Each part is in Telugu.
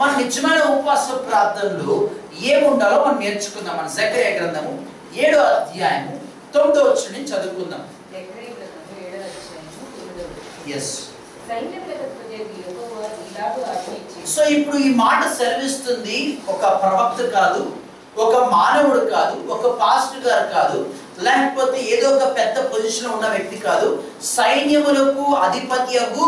మన నిజమైన ఉపవాస ప్రార్థనలు ఏముండాలో మనం నేర్చుకుందాం మన జకర్య గ్రంథము ఏడో అధ్యాయము తొమ్మిదో వచ్చి నుంచి చదువుకుందాం జకర్య గ్రంథము ఏడవ అధ్యాయము తొమ్మిదవ వచనం. ఎస్ సైన్యములకు అధిపతి యెహోవా ఇలాగు ఆజ్ఞయించి సో ఇప్పుడు ఈ మాట సెలవిస్తుంది ఒక ప్రవక్త కాదు ఒక మానవుడు కాదు ఒక పాస్టర్ గారు కాదు లేకపోతే ఏదో ఒక పెద్ద పొజిషన్ ఉన్న వ్యక్తి కాదు సైన్యములకు అధిపత్యకు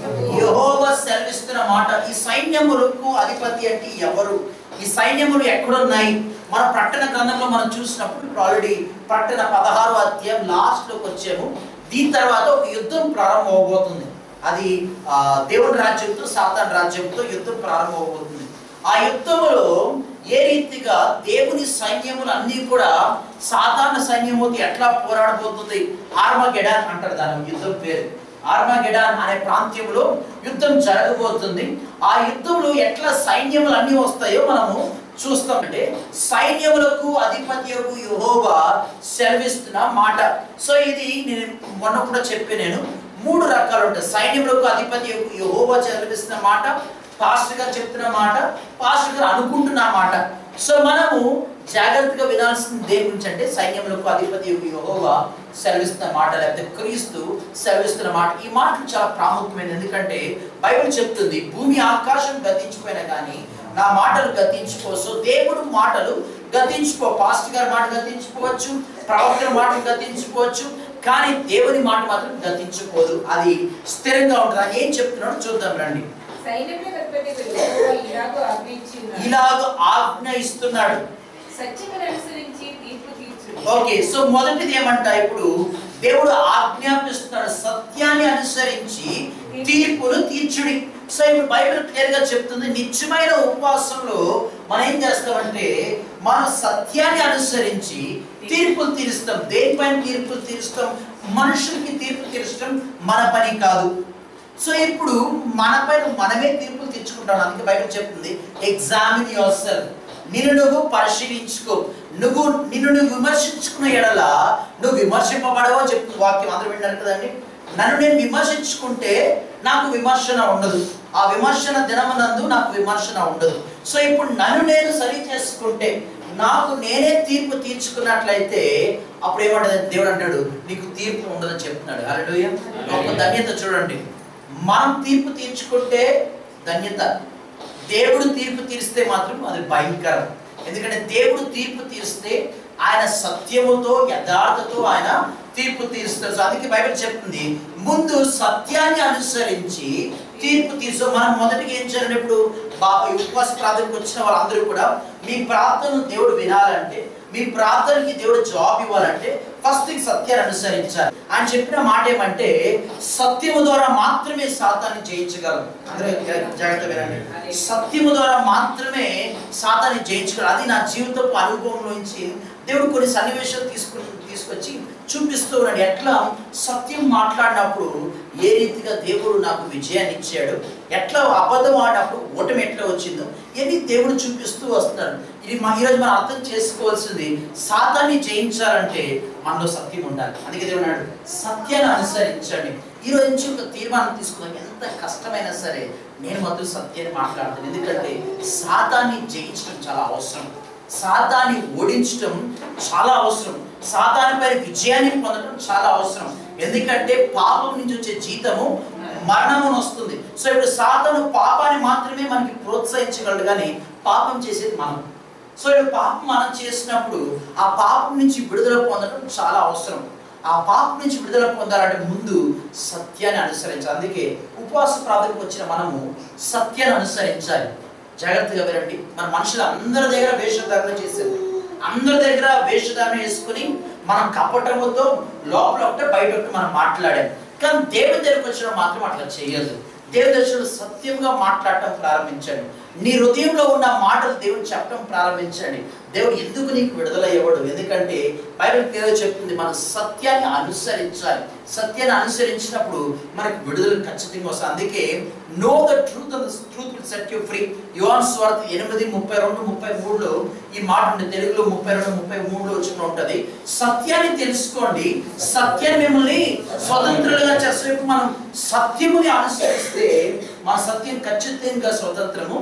యెహోవా సెలవిస్తున్న మాట ఈ సైన్యములకు అధిపతి అంటే ఎవరు ఈ సైన్యములు ఎక్కడున్నాయి మన ప్రకటన గ్రంథంలో మనం చూసినప్పుడు ఇప్పుడు ఆల్రెడీ ప్రకటన పదహారు అధ్యాయం లాస్ట్ లోకి వచ్చాము దీని తర్వాత ఒక యుద్ధం ప్రారంభం అవబోతుంది అది ఆ, దేవుని రాజ్యంతో సాతాన్ రాజ్యంతో యుద్ధం ప్రారంభం అవబోతుంది ఆ యుద్ధములో ఏ రీతిగా దేవుని సైన్యములు అన్నీ కూడా సాధారణ సైన్యముతో ఎట్లా పోరాడబోతుంది ఆర్మగెడాన్ అంటారు దాని యుద్ధం పేరు ఆర్మగెడాన్ అనే ప్రాంతంలో యుద్ధం జరగబోతుంది ఆ యుద్ధంలో ఎట్లా సైన్యములు అన్నీ వస్తాయో మనము చూస్తామంటే సైన్యములకు అధిపత్యకు యెహోవా సెలవిస్తున్న మాట సో ఇది నేను మొన్న కూడా చెప్పాను నేను మూడు రకాలు ఉంటాయి సైన్యములకు అధిపతి యెహోవా సెలవిస్తున్న మాట పాస్టర్ గారు చెప్తున్న మాట పాస్టర్ గారు అనుకుంటున్న మాట సో మనము జాగ్రత్తగా వినాల్సింది దేని గురించి అంటే సైన్యములకు అధిపతి యెహోవా సెలవిస్తున్న మాట లేకపోతే క్రీస్తు సెలవిస్తున్న మాట ఈ మాట చాలా ప్రాముఖ్యమైనది ఎందుకంటే బైబిల్ చెప్తుంది భూమి ఆకాశం గతించిపోయినా కానీ నా మాటలు గతించుకో సో దేవుడు మాటలు గతించుకో పాస్టర్ గారి మాట గతించుకోవచ్చు ప్రవక్తల మాట గతించుకోవచ్చు కానీ దేవుని మాట మాత్రం గతించుకోదు అది స్థిరంగా ఉంటుంది అది ఏం చెప్తున్నాడో చూద్దాం రండి సైన్యములకు అధిపతి యెహోవా ఇలాగు ఆజ్ఞయించి ఉన్నాడు. ఇలాగ ఆజ్ఞ ఇస్తున్నాడు సత్యమును అనుసరించి తీర్పు తీర్చు ఓకే సో మొదటిది ఏమంట ఇప్పుడు దేవుడు ఆజ్ఞాపిస్తున్నాడు సత్యాన్ని అనుసరించి తీర్పును తీర్చుడి సో ఇప్పుడు బైబిల్ క్లియర్ గా చెప్తుంది నిత్యమైన ఉపవాసంలో మనం ఏం చేస్తామంటే మనం సత్యాన్ని అనుసరించి తీర్పులు తీరుస్తాం దేనిపైన తీర్పులు తీరుస్తాం మనుషులకి తీర్పు తీర్చడం మన పని కాదు సో ఇప్పుడు మనపైన మనమే తీర్పులు తెచ్చుకుంటాం అందుకే బైబిల్ చెప్తుంది ఎగ్జామిన్ యువర్ సెల్ఫ్ నిన్ను నువ్వు పరిశీలించుకో నువ్వు నిన్ను నువ్వు విమర్శించుకున్న ఎడల నువ్వు విమర్శింపబడవో చెప్తుంది వాక్యం అందరూ వింటారు కదండి నన్ను నేను విమర్శించుకుంటే నాకు విమర్శన ఉండదు ఆ విమర్శన దినమనందు నాకు విమర్శన ఉండదు సో ఇప్పుడు నన్ను నేను సరి చేసుకుంటే నాకు నేనే తీర్పు తీర్చుకున్నట్లయితే అప్పుడు ఏమంటది దేవుడు అంటాడు నీకు తీర్పు ఉండదని చెప్తున్నాడు హల్లెలూయా ఒక ధన్యత చూడండి మనం తీర్పు తీర్చుకుంటే ధన్యత దేవుడు తీర్పు తీరిస్తే మాత్రం అది భయంకరం ఎందుకంటే దేవుడు తీర్పు తీరిస్తే ఆయన సత్యముతో యథార్థతో ఆయన తీర్పు తీరుస్తారు సో అందుకే బైబిల్ చెప్తుంది ముందు సత్యాన్ని అనుసరించి తీర్పు తీర్చు మనం మొదటిగా ఏం చేయాలి ఇప్పుడు బా- ఈ ఉపవాస ప్రార్థనకు వచ్చిన వాళ్ళందరూ కూడా మీ ప్రార్థనను దేవుడు వినాలంటే మీ ప్రార్థనకి దేవుడు జవాబు ఇవ్వాలంటే ఫస్ట్ థింగ్ సత్యాన్ని అనుసరించాలి ఆయన చెప్పిన మాట ఏమంటే సత్యము ద్వారా మాత్రమే సాతాన్ని జయించగలం అందరూ జాగ్రత్త వినండి సత్యము ద్వారా మాత్రమే సాతాన్ని జయించగలం అది నా జీవితపు అనుభవంలోంచి దేవుడు కొన్ని సన్నివేశాలు తీసుకు తీసుకొచ్చి చూపిస్తూ ఉన్నాడు ఎట్లా సత్యం మాట్లాడినప్పుడు ఏ రీతిగా దేవుడు నాకు విజయాన్ని ఇచ్చాడు ఎట్లా అబద్ధం ఆడినప్పుడు ఓటమి ఎట్లా వచ్చిందో ఇవన్నీ దేవుడు చూపిస్తూ వస్తున్నాడు ఇది మా ఈరోజు మనం అర్థం చేసుకోవాల్సింది సాతాన్ని జయించాలంటే మనలో సత్యం ఉండాలి అందుకే దేవుడు అన్నాడు సత్యాన్ని అనుసరించండి ఈ రోజు నుంచి ఒక తీర్మానం తీసుకుందాం ఎంత కష్టమైనా సరే నేను మాత్రం సత్యాన్ని మాట్లాడతాను ఎందుకంటే సాతాన్ని జయించడం చాలా అవసరం సాతాన్ని ఓడించడం చాలా అవసరం సాతానిపై విజయాన్ని పొందడం చాలా అవసరం ఎందుకంటే పాపం నుంచి వచ్చే జీతము మరణము వస్తుంది సో ఇప్పుడు సాతాను పాపాన్ని మాత్రమే మనకి ప్రోత్సహించగలడు కానీ పాపం చేసేది మనం సో ఇప్పుడు పాపం మనం చేసినప్పుడు ఆ పాపం నుంచి విడుదల పొందడం చాలా అవసరం ఆ పాపం నుంచి విడుదల పొందాలంటే ముందు సత్యాన్ని అనుసరించాలి అందుకే ఉపవాస ప్రార్థనకు వచ్చిన మనము సత్యాన్ని అనుసరించాలి జాగ్రత్తగా వినండి మన మనుషులు అందరి దగ్గర వేషధారణ చేశారు అందరి దగ్గర వేషధారణ వేసుకుని మనం కపటముతో లోపల ఒకటే బయట ఒకటి మనం మాట్లాడాం కానీ దేవుని దగ్గరకు వచ్చిన మాత్రం అట్లా చేయదు దేవుని దర్శనం సత్యంగా మాట్లాడటం ప్రారంభించండి నీ హృదయంలో ఉన్న మాటలు దేవుడు చెప్పడం ప్రారంభించండి దేవుడు ఎందుకు నీకు విడుదల ఇవ్వడు ఎందుకంటే బైబిల్ పేరు చెప్తుంది మనం సత్యాన్ని అనుసరించాలి సత్యాన్ని అనుసరించినప్పుడు మనకు విడుదల ఖచ్చితంగా వస్తుంది అందుకే know the truth and truth will set you free Yohan స్వార్థ ఎనిమిది ముప్పై రెండు ముప్పై మూడులో ఈ మాట ఉంది తెలుగులో ముప్పై రెండు ముప్పై మూడులో వచ్చిన ఉంటది సత్యాన్ని తెలుసుకోండి సత్యాన్ని మిమ్మల్ని స్వతంత్రులుగా చేస్తే మనం సత్యముని అనుసరిస్తే మన సత్యం ఖచ్చితంగా స్వతంత్రము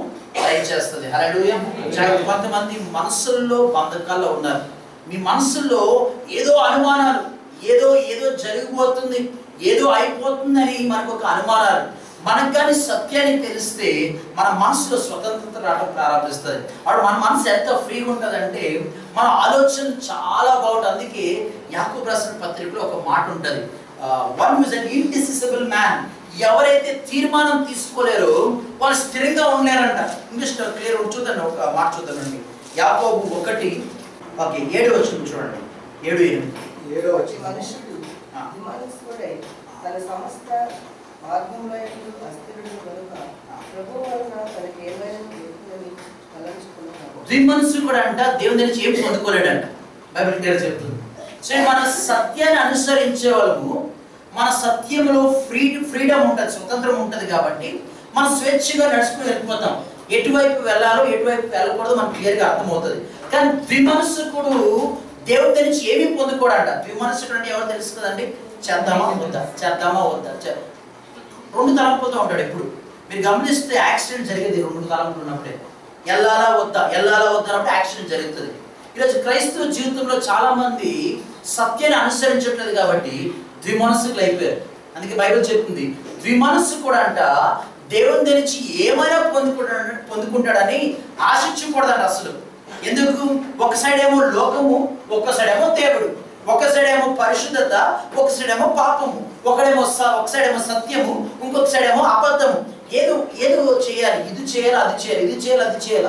దయచేస్తుంది హల్లెలూయా జాగ్రత్త. కొంతమంది మనసుల్లో బంధకాల్లో ఉన్నారు మీ మనసుల్లో ఏదో అనుమానాలు ఏదో ఏదో జరిగిపోతుంది ఏదో అయిపోతుందని మనకు ఒక అనుమానాలు మనకు కానీ సత్యాన్ని తెలిస్తే మన మనసులో స్వతంత్రత రావడం ప్రారంభిస్తుంది అప్పుడు మన మనసు ఎంత ఫ్రీగా ఉంటుందంటే మన ఆలోచన చాలా బాగుంటుంది అందుకే యాకూబ్ రాసిన పత్రికలో ఒక మాట ఉంటుంది one is an indecisive man ఎవరైతే తీర్మానం తీసుకోలేరో వాళ్ళు స్థిరంగా ఉండలేరంట ఇంగ్లీష్లో క్లియర్ చూద్దండి ఒక మాట చూద్దామండి యాకోబు ఒకటి ఓకే ఏడు వచ్చింది చూడండి ఏడు ఎనిమిది ఏడో ప్రతి వచ్చిన మనుషుడు ఆ. విమనస్కుడై తన సమస్త మార్గంలో అస్థిరుడు కనుక ప్రభు వలన తనకి ఏమైనా దొరుకుతుందని తలంచుకున్నాడు ద్విమనస్సు కూడా అంట దేవుని నుంచి ఏం పొందుకోలేడంట బైబిల్ క్లియర్ చెప్తుంది సో మన సత్యాన్ని అనుసరించే వాళ్ళము మన సత్యంలో ఫ్రీ ఫ్రీడమ్ ఉంటుంది స్వతంత్రం ఉంటుంది కాబట్టి మనం స్వేచ్ఛగా నడుచుకుని వెళ్ళిపోతాం ఎటువైపు వెళ్ళాలో ఎటువైపు వెళ్ళకూడదు మనకు క్లియర్గా అర్థమవుతుంది కానీ ద్విమనస్సుకుడు దేవుడి నుంచి ఏమీ పొందుకోడంట ద్విమనస్సుకుడు అంటే ఎవరు తెలుసు కదండి చేద్దామా వద్దా చేద్దామా వద్దా చే- రెండు తలంపులతో ఉంటాడు ఎప్పుడు మీరు గమనిస్తే యాక్సిడెంట్ జరిగేది రెండు తలంపులు ఉన్నప్పుడే ఎల్లాలా వద్దా ఎల్లాలా వద్దా అన్నప్పుడు యాక్సిడెంట్ జరుగుతుంది ఈరోజు క్రైస్తవ జీవితంలో చాలా మంది సత్యాన్ని అనుసరించట్లేదు కాబట్టి ద్విమనస్సుకులు అయిపోయారు అందుకే బైబిల్ చెప్తుంది ద్విమనస్సు కూడా అంట దేవుని దగ్గర నుంచి ఏమైనా పొందుకుంటాడు పొందుకుంటాడని ఆశించకూడదంట అసలు ఎందుకు ఒక సైడ్ ఏమో లోకము ఒక సైడ్ ఏమో దేవుడు ఒక సైడ్ ఏమో పరిశుద్ధత ఒక సైడ్ ఏమో పాపము ఒకడేమో స- ఒక సైడ్ ఏమో సత్యము ఇంకొక సైడ్ ఏమో అబద్ధము ఏదో ఏదో చేయాలి ఇది చేయాలి అది చేయాలి ఇది చేయాలి అది చేయాలి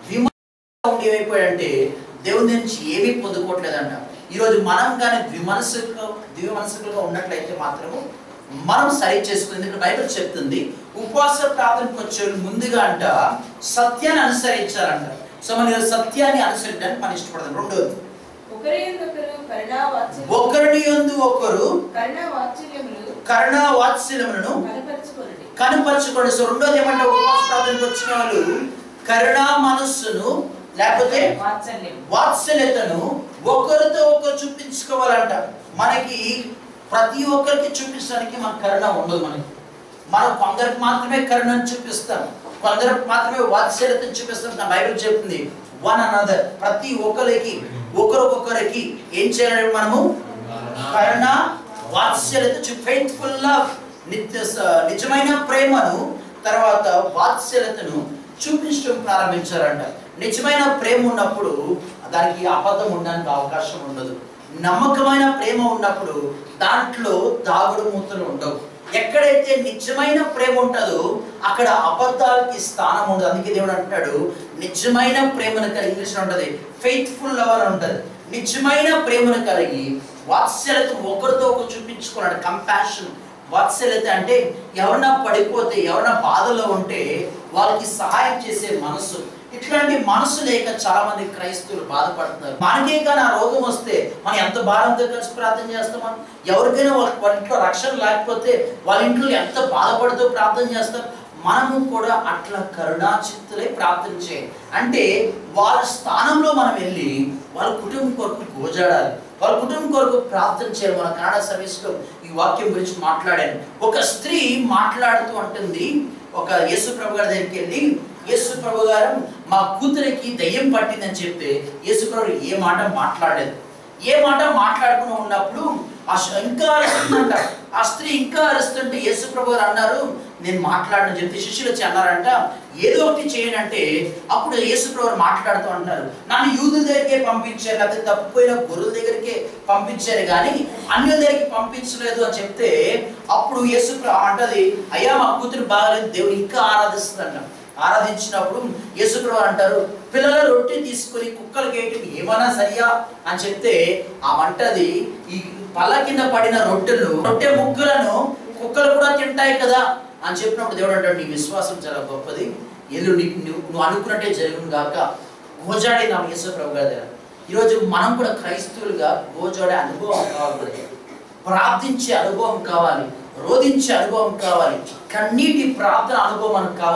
విమర్శ ఉండి ఏమైపోయాడంటే దేవుని నుంచి ఏమీ పొందుకోవట్లేదంట ఈరోజు మనం కానీ ద్విమనసుకు ద్విమనసుకులుగా ఉన్నట్లయితే మాత్రము మనం సరి చేసుకుంది ఎందుకంటే బైబిల్ చెప్తుంది ఉపవాస ప్రార్థనకు వచ్చే ముందుగా అంట సత్యాన్ని అనుసరించాలంట సో మన ఈరోజు సత్యాన్ని అనుసరించడానికి మనం ఇష్టపడతాం రెండోది ఒకరి ఒకరు కరుణా వాత్సల్యం ఒకరిని యందు ఒకరు కరుణా వాత్సల్యములు కరుణ వాత్సల్యములను కనపరచుకొనుడి కనపరచుకోండి సో రెండోది ఏమంటే ఉపవాస ప్రార్థనకు వచ్చిన వాళ్ళు కరుణా మనస్సును లేకపోతే వాత్సల్యం వాత్సల్యతను ఒకరితో ఒకరు చూపించుకోవాలంట మనకి ప్రతి ఒక్కరికి చూపించడానికి మన కరుణ ఉండదు మనకి మనం కొందరికి మాత్రమే కరుణను చూపిస్తాం కొందరికి మాత్రమే వాత్సల్యతను చూపిస్తాం నా బైబిల్ చెప్తుంది వన్ అనదర్ ప్రతి ఒక్కరికి ఒకరికొకరికి ఏం చేయాలి మనము కరుణ వాత్సల్యత ఫెయిత్ఫుల్ లవ్ నిత్య స- నిజమైన ప్రేమను తర్వాత వాత్సల్యతను చూపించడం ప్రారంభించారంట నిజమైన ప్రేమ ఉన్నప్పుడు దానికి అబద్ధం ఉండడానికి అవకాశం ఉండదు నమ్మకమైన ప్రేమ ఉన్నప్పుడు దాంట్లో దాగుడు మూతలు ఉండవు ఎక్కడైతే నిజమైన ప్రేమ ఉంటుందో అక్కడ అబద్ధాలకి స్థానం ఉండదు అందుకే దేవుడు అంటాడు నిజమైన ప్రేమను కలిగి ఇంగ్లీష్లో ఉంటుంది ఫెయిత్ఫుల్ లవ్ అని ఉంటుంది నిజమైన ప్రేమను కలిగి వాత్సల్యత ఒకరితో ఒకరు చూపించుకున్నాడు కంపాషన్ వాత్సల్యత అంటే ఎవరన్నా పడిపోతే ఎవరన్నా బాధలో ఉంటే వాళ్ళకి సహాయం చేసే మనసు ఇట్లాంటి మనసు లేక చాలా మంది క్రైస్తవులు బాధపడుతున్నారు మనకే కానీ ఆ రోగం వస్తే మనం ఎంత భారంతో కలిసి ప్రార్థన చేస్తాం మనం ఎవరికైనా వాళ్ళ వాళ్ళ ఇంట్లో రక్షణ లేకపోతే వాళ్ళ ఇంట్లో ఎంత బాధపడుతూ ప్రార్థన చేస్తాం మనము కూడా అట్లా కరుణాచిత్తులై ప్రార్థన చేయాలి అంటే వాళ్ళ స్థానంలో మనం వెళ్ళి వాళ్ళ కుటుంబం కొరకు గోజాడాలి వాళ్ళ కుటుంబం కొరకు ప్రార్థన చేయాలి మన కన్నడ సర్వీస్లో ఈ వాక్యం గురించి మాట్లాడాను ఒక స్త్రీ మాట్లాడుతూ అంటుంది ఒక యేసు ప్రభు గారి దగ్గరికి వెళ్ళి యేసు ప్రభు గారు మా కూతురికి దయ్యం పట్టిందని చెప్తే యేసు ప్రభు ఏ మాట మాట్లాడలేదు ఏ మాట మాట్లాడుకుని ఉన్నప్పుడు ఆ శ- ఇంకా అరుస్తుందంట ఆ స్త్రీ ఇంకా అరుస్తుంటే యేసు ప్రభు గారు అన్నారు నేను మాట్లాడను చెప్తే శిష్యులు వచ్చి అన్నారంట ఏదో ఒకటి చేయను అంటే అప్పుడు యేసు ప్రభు గారు మాట్లాడుతూ అంటారు నన్ను యూదుల దగ్గరికే పంపించారు లేకపోతే తప్పిపోయిన గురువుల దగ్గరికే పంపించారు కానీ అన్యుల దగ్గరికి పంపించలేదు అని చెప్తే అప్పుడు యేసు ప్రభు అంటది అయ్యా మా కూతురు బాగలేదు దేవుడు ఇంకా ఆరాధిస్తుందంట ఆరాధించినప్పుడు యేసుప్రభు అంటారు పిల్లల రొట్టె తీసుకొని కుక్కలకి వేయటం ఏమైనా సరియా అని చెప్తే ఆ మంటది ఈ పళ్ళ కింద పడిన రొట్టెలు రొట్టె ముగ్గులను కుక్కలు కూడా తింటాయి కదా అని చెప్పినప్పుడు దేవుడు అంటాడు నీ విశ్వాసం చాలా గొప్పది ఏదో నీకు నువ్వు నువ్వు అనుకున్నట్టే జరుగును గాక గోజాడే నా యేసుప్రభు గారి దగ్గర ఈరోజు మనం కూడా క్రైస్తవులుగా గోజాడే అనుభవం కావాలి మనకి. ప్రార్థించే అనుభవం కావాలి రోధించే అనుభవం కావాలి కన్నీటి ప్రార్థన అనుభవం మనకు కావాలి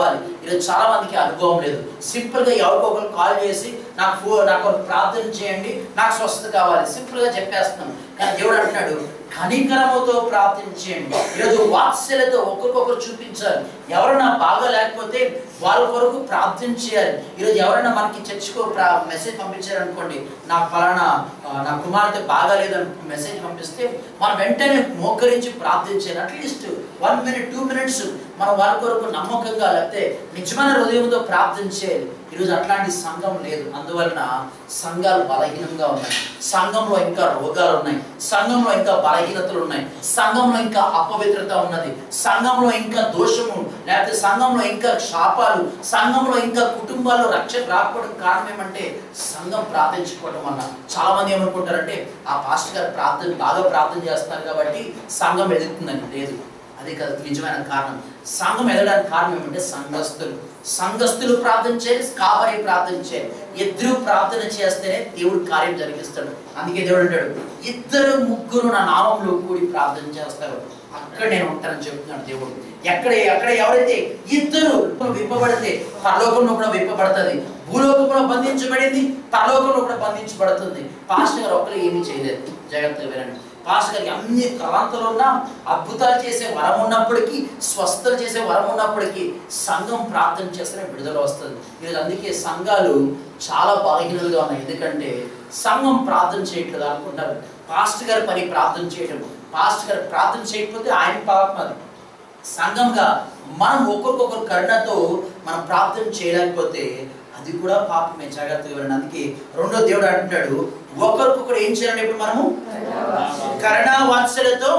ఈరోజు చాలా మందికి అనుభవం లేదు సింపుల్ గా ఎవరికో ఒకరు కాల్ చేసి నాకు ఫో నాకు ఒక ప్రార్థన చేయండి నాకు స్వస్థత కావాలి సింపుల్ గా చెప్పేస్తున్నాం కానీ దేవుడు అంటున్నాడు కనికరముతో ప్రార్థించేయండి ఈరోజు వాత్సల్యతో ఒకరికొకరు చూపించాలి ఎవరైనా బాగా లేకపోతే వాళ్ళ కొరకు ప్రార్థన చేయాలి ఈరోజు ఎవరైనా మనకి చర్చకు మెసేజ్ పంపించారు అనుకోండి నాకు పలానా ఆ, నా కుమార్తె బాగాలేదని మెసేజ్ పంపిస్తే మనం వెంటనే మోకరించి ప్రార్థించాలి at least one minute two minutes మనం వాళ్ళ కొరకు నమ్మకంగా లేకపోతే నిజమైన హృదయంతో ప్రార్థన చేయాలి ఈరోజు అట్లాంటి సంఘం లేదు అందువలన సంఘాలు బలహీనంగా ఉన్నాయి సంఘంలో ఇంకా రోగాలు ఉన్నాయి సంఘంలో ఇంకా బలహీనతలు ఉన్నాయి సంఘంలో ఇంకా అపవిత్రత ఉన్నది సంఘంలో ఇంకా దోషము లేకపోతే సంఘంలో ఇంకా శాపాలు సంఘంలో ఇంకా కుటుంబాల్లో రక్షణ రాకపోవడం కారణం ఏమంటే సంఘం ప్రార్థించుకోవడం వల్ల చాలా మంది ఏమనుకుంటారంటే ఆ పాస్టర్ గారు ప్రార్థన బాగా ప్రార్థన చేస్తున్నారు కాబట్టి సంఘం ఎదుగుతుందని లేదు అది కాదు నిజమైన కారణం సంఘం ఎదగడానికి కారణం ఏమంటే సంఘస్థులు సంఘస్థులు ప్రార్థన చేయాలి కాపరి ప్రార్థన చేయాలి ఇద్దరు ప్రార్థన చేస్తేనే దేవుడు కార్యం జరిగిస్తాడు అందుకే దేవుడు అంటాడు ఇద్దరు ముగ్గురు నా నామంలో కూడి ప్రార్థన చేస్తారు అక్కడ నేను ఉంటానని చెప్తున్నాడు దేవుడు ఎక్కడ ఎక్కడ ఎవరైతే ఇద్దరు విప్పబడితే పరలోకంలో కూడా విప్పబడుతుంది భూలోకంలో బంధించబడింది పరలోకంలో కూడా బంధించబడుతుంది పాస్టర్ గారు ఒక్కరు ఏమీ చేయలేదు జాగ్రత్తగా వినండి పాస్టర్ గారికి అన్ని తలాంతులు ఉన్నా అద్భుతాలు చేసే వరం ఉన్నప్పటికీ స్వస్థలు చేసే వరం ఉన్నప్పటికీ సంఘం ప్రార్థన చేస్తేనే విడుదల వస్తుంది ఈరోజు అందుకే సంఘాలు చాలా బలహీనలుగా ఉన్నాయి ఎందుకంటే సంఘం ప్రార్థన చేయట్లేదు అనుకుంటారు పాస్టర్ గారి పని ప్రార్థన చేయడం పాస్టర్ గారు ప్రార్థన చేయకపోతే ఆయన పాపం అది సంఘంగా మనం ఒకరికొకరు కరుణతో మనం ప్రార్థన చేయలేకపోతే అది కూడా పాపమే జాగ్రత్తగా వినండి అందుకే రెండో దేవుడు అంటున్నాడు ఒకరికొకరు ఏం చేయాలంటే ఇప్పుడు మనము కరుణ వాత్సల్యతో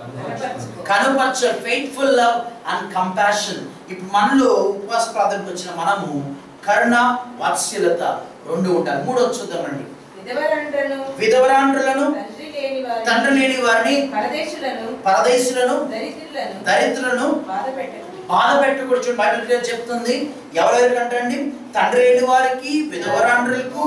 కనుపరచ ఫెయిట్ఫుల్ లవ్ అండ్ కంపాషన్ ఇప్పుడు మనలో ఉపవాస ప్రార్థనకు వచ్చిన మనము కరుణ వాత్సల్యత రెండు ఉండాలి మూడో చూద్దామండి విధవరండ్రను విధవరాండ్రులను తండ్రి లేని వారిని తండ్రి లేని వారిని పరదేశులను పరదేశులను దరిద్రులను దరిద్రులను బాధ పెట్టను బాధ పెట్టకూడదు చూడండి బైబిల్ క్లియర్ చెప్తుంది ఎవరెవరికంటే అండి తండ్రి లేని వారికి విధవరాండ్రులకు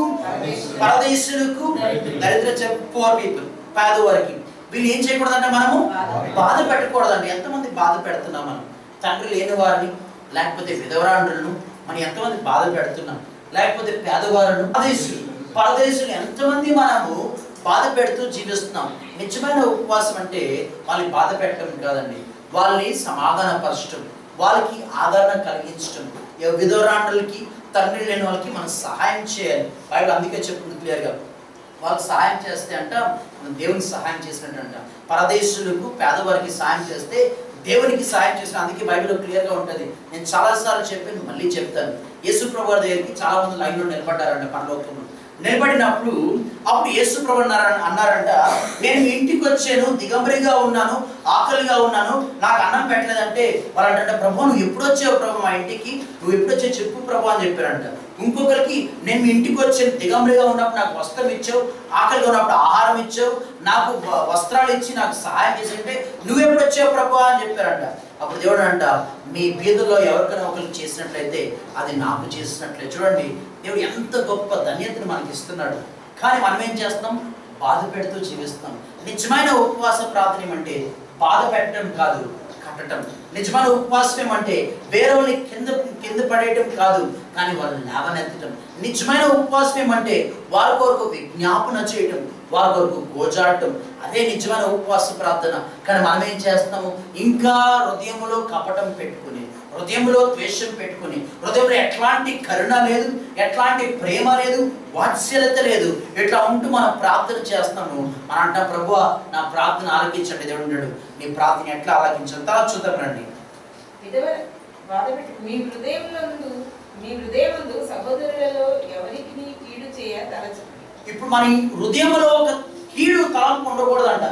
పరదేశులకు దరిద్ర పూర్ పీపుల్ పేదవారికి వీళ్ళు ఏం చేయకూడదంటే మనము బాధ పెట్టకూడదండి ఎంతమంది బాధ పెడుతున్నాం మనం తండ్రి లేని వారిని లేకపోతే విధవరాండ్రులను మనం ఎంతమంది బాధ పెడుతున్నాం లేకపోతే పేదవారును పరదేశులు పరదేశులు ఎంతమంది మనము బాధ పెడుతూ జీవిస్తున్నాం నిజమైన ఉపవాసం అంటే వాళ్ళని బాధ పెట్టడం కాదండి వాళ్ళని సమాధానపరచడం వాళ్ళకి ఆదరణ కలిగించడం ఏ విధవరాండ్రులకి తండ్రి లేని వాళ్ళకి మనం సహాయం చేయాలి బైబిల్ అందుకే చెప్తుంది క్లియర్గా వాళ్ళకి సహాయం చేస్తే అంట మనం దేవునికి సహాయం చేసినట్టు అంట పరదేశులకు పేదవారికి సహాయం చేస్తే దేవునికి సహాయం చేసిన అందుకే బైబిల్లో క్లియర్గా ఉంటుంది నేను చాలాసార్లు చెప్పాను మళ్ళీ చెప్తాను యేసు ప్రభు గారి దగ్గరికి చాలా మంది లైన్లో నిలబడ్డారంట పరలోకంలో నిలబడినప్పుడు అప్పుడు యేసు ప్రభు అన్నార- అన్నారంట నేను మీ ఇంటికి వచ్చాను దిగంబరిగా ఉన్నాను ఆకలిగా ఉన్నాను నాకు అన్నం పెట్టలేదంటే వాళ్ళు అంటే ప్రభు నువ్వు ఎప్పుడు వచ్చావు ప్రభు మా ఇంటికి నువ్వు ఎప్పుడు వచ్చావు చెప్పు ప్రభు అని చెప్పారంట ఇంకొకరికి నేను మీ ఇంటికి వచ్చాను దిగంబరిగా ఉన్నప్పుడు నాకు వస్త్రం ఇచ్చావు ఆకలిగా ఉన్నప్పుడు ఆహారం ఇచ్చావు నాకు వ- వస్త్రాలు ఇచ్చి నాకు సహాయం చేసింటే నువ్వు ఎప్పుడు వచ్చావు ప్రభు అని చెప్పారంట అప్పుడు దేవుడు అంట మీ బీదుల్లో ఎవరికైనా ఒకరికి చేసినట్లయితే అది నాకు చేసినట్లే చూడండి దేవుడు ఎంత గొప్ప ధన్యతను మనకి ఇస్తున్నాడు కానీ మనం ఏం చేస్తాం బాధ పెడుతూ జీవిస్తాం నిజమైన ఉపవాస ప్రార్థన ఏమంటే బాధ పెట్టడం కాదు కట్టడం నిజమైన ఉపవాసం ఏమంటే వేరేవాళ్ళని కింద కింద పడేయటం కాదు కానీ వాళ్ళని లేవనెత్తడం నిజమైన ఉపవాసం ఏమంటే వారి కొరకు విజ్ఞాపన చేయటం వారి కొరకు గోజాడటం అదే నిజమైన ఉపవాస ప్రార్థన కానీ మనం ఏం చేస్తాము ఇంకా హృదయంలో కపటం పెట్టుకుని హృదయంలో ద్వేషం పెట్టుకుని హృదయంలో ఎట్లాంటి కరుణ లేదు ఎట్లాంటి ప్రేమ లేదు వాత్సల్యత లేదు ఇట్లా ఉంటూ మనం ప్రార్థన చేస్తాము మనం అంటాం ప్రభు నా ప్రార్థన ఆలకించండి దేవుడు ఉన్నాడు నీ ప్రార్థన ఎట్లా ఆలకించాలి తర్వాత చూద్దాం రండి విధవ బాధ పెట్టి మీ హృదయములందు మీ హృదయమందు సహోదరులలో ఎవరికి నీ కీడు చేయ తలచు ఇప్పుడు మన ఈ హృదయంలో ఒక కీడు తలంపు ఉండకూడదంట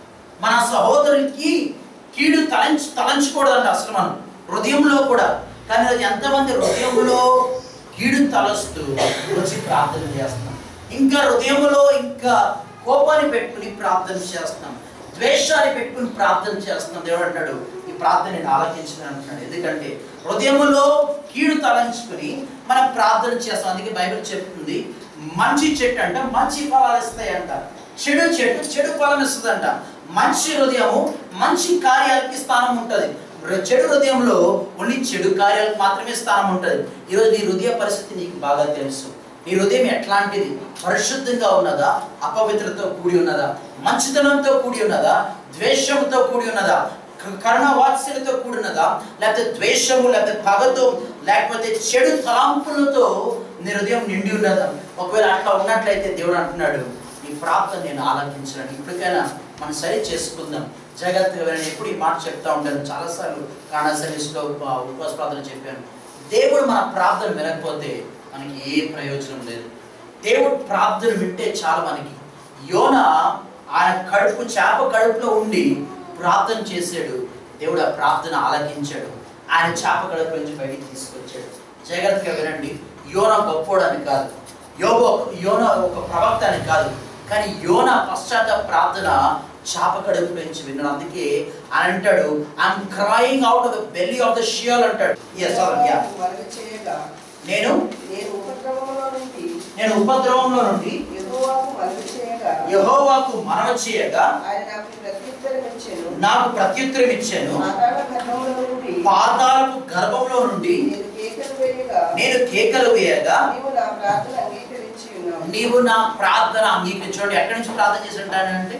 మన సహోదరునికి కీడు తలంచు తలంచకూడదంట అసలు మనం హృదయంలో కూడా కానీ అది ఎంతమంది హృదయంలో కీడు తలస్తూ వచ్చి ప్రార్థన చేస్తాం ఇంకా హృదయంలో ఇంకా కోపాన్ని పెట్టుకుని ప్రార్థన చేస్తాం ద్వేషాన్ని పెట్టుకుని ప్రార్థన చేస్తున్నాం దేవుడు అంటాడు ఈ ప్రార్థన నేను ఆలకించిన అంటున్నాడు ఎందుకంటే హృదయములో కీడు తలంచుకుని మనం ప్రార్థన చేస్తాం అందుకే బైబిల్ చెప్తుంది మంచి చెట్టు అంట మంచి ఫలాలు ఇస్తాయంట చెడు చెట్టు చెడు ఫలం ఇస్తుందంట మంచి హృదయము మంచి కార్యాలకి స్థానం ఉంటుంది చెడు హృదయంలో ఓన్లీ చెడు కార్యాలకు మాత్రమే స్థానం ఉంటుంది ఈరోజు నీ హృదయ పరిస్థితి నీకు బాగా తెలుసు నీ హృదయం ఎట్లాంటిది పరిశుద్ధంగా ఉన్నదా అపవిత్రతో కూడి ఉన్నదా మంచితనంతో కూడి ఉన్నదా ద్వేషంతో కూడి ఉన్నదా క- కరుణ వాత్సల్యతో కూడినదా లేకపోతే ద్వేషము లేకపోతే పగతో లేకపోతే చెడు తలాంపులతో నీ హృదయం నిండి ఉన్నదా ఒకవేళ అట్లా ఉన్నట్లయితే దేవుడు అంటున్నాడు నీ ప్రార్థన నేను ఆలకించడానికి ఇప్పటికైనా మనం సరి చేసుకుందాం జాగ్రత్తగా నేను ఎప్పుడు ఈ మాట చెప్తా ఉంటాను చాలాసార్లు కాణా సర్వీస్లో ఉప- ఉపవాస ప్రార్థన చెప్పాను దేవుడు మన ప్రార్థన వినకపోతే మనకి ఏ ప్రయోజనం లేదు దేవుడు ప్రార్థన వింటే చాలు మనకి యోన ఆయన కడుపు చేప కడుపులో ఉండి ప్రార్థన చేశాడు దేవుడు ఆ ప్రార్థన ఆలకించాడు ఆయన చేప కడుపు నుంచి బయటికి తీసుకొచ్చాడు జాగ్రత్తగా వినండి యోన గొప్పోడని కాదు యోగ యోన ఒక ప్రవక్త అని కాదు కానీ యోన పశ్చాత్తాప ప్రార్థన చాప కడుపు నుంచి విన్నాడు అందుకే ఆయన అంటాడు I'm crying out of the belly of the Sheol అంటాడు ఎస్ యా మరుగు చేయగా నేను నేను ఉపద్రవములో నుండి నేను ఉపద్రవంలో నుండి యెహోవాకు మరుగు చేయగా యెహోవాకు మనవ చేయగా ఆయన నాకు ప్రత్యుత్తరం ఇచ్చాను నాకు ప్రత్యుత్తరం ఇచ్చాను పాతాళ గర్భములో నుండి పాతాలకు గర్భంలో నుండి నేను కేకలు వేయగా నేను కేకలు వేయగా నీవు నా ప్రార్థన అంగీకరించి ఉన్నావు నీవు నా ప్రార్థన అంగీకరించండి ఎక్కడి నుంచి ప్రార్థన చేసి ఉంటానంటే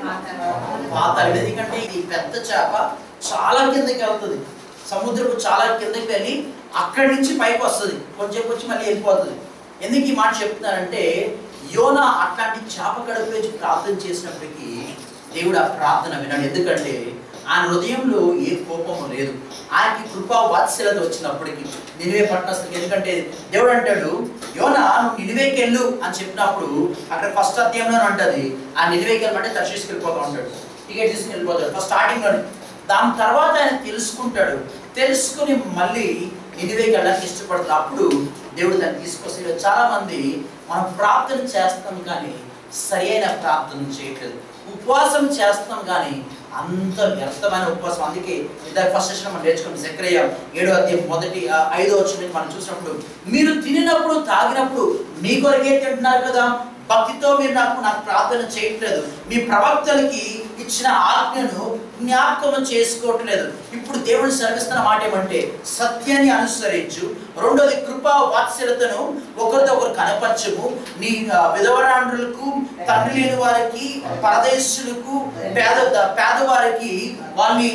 పాతాళం ఎందుకంటే ఈ పెద్ద చేప చాలా కిందకి వెళ్తుంది సముద్రపు చాలా కిందకి వెళ్ళి అక్కడి నుంచి పైకి వస్తుంది కొంచెం వచ్చి మళ్ళీ వెళ్ళిపోతుంది ఎందుకు ఈ మాట చెప్తున్నానంటే యోన అట్లాంటి చేప కడుపు నుంచి ప్రార్థన చేసినప్పటికీ దేవుడు ఆ ప్రార్థన విన్నాడు ఎందుకంటే ఆయన హృదయంలో ఏ కోపము లేదు ఆయనకి కృపా వాత్సల్యత వచ్చినప్పటికీ నినివే పట్టణస్థులకి ఎందుకంటే దేవుడు అంటాడు యోనా నువ్వు నినివేకి వెళ్ళు అని చెప్పినప్పుడు అక్కడ ఫస్ట్ అధ్యాయంలో అంటది ఆ నినివేకి వెళ్ళమంటే దర్శించుకు వెళ్ళిపోతా ఉంటాడు టికెట్ తీసుకుని వెళ్ళిపోతాడు ఫస్ట్ స్టార్టింగ్లోనే దాని తర్వాత ఆయన తెలుసుకుంటాడు తెలుసుకుని మళ్ళీ నినివేకి వెళ్ళడానికి ఇష్టపడతాడు అప్పుడు దేవుడు దాన్ని తీసుకొస్తే చాలా మంది మనం ప్రార్థన చేస్తాం కానీ సరి అయిన ప్రార్థన చేయట్లేదు ఉపవాసం చేస్తాం కానీ అంత వ్యర్థమైన ఉపవాసం అందుకే ఇందాక ఫస్ట్ సెషన్ మనం నేర్చుకున్నాం సెక్రయ్య ఏడో అధ్యాయం మొదటి ఆ, ఐదో వచ్చిన మనం చూసినప్పుడు మీరు తినినప్పుడు తాగినప్పుడు మీ కొరకే తింటున్నారు కదా భక్తితో మీరు నాకు నాకు ప్రార్థన చేయట్లేదు మీ ప్రవక్తలకి ఇచ్చిన ఆజ్ఞను జ్ఞాపకం చేసుకోవట్లేదు ఇప్పుడు దేవుడు సెలవిస్తున్న మాట ఏమంటే సత్యాన్ని అనుసరించు రెండోది కృపా వాత్సల్యతను ఒకరితో ఒకరు కనపరచము నీ ఆ, విధవరాండ్రులకు తండ్రి లేని వారికి పరదేశులకు పేద పేదవారికి వాళ్ళని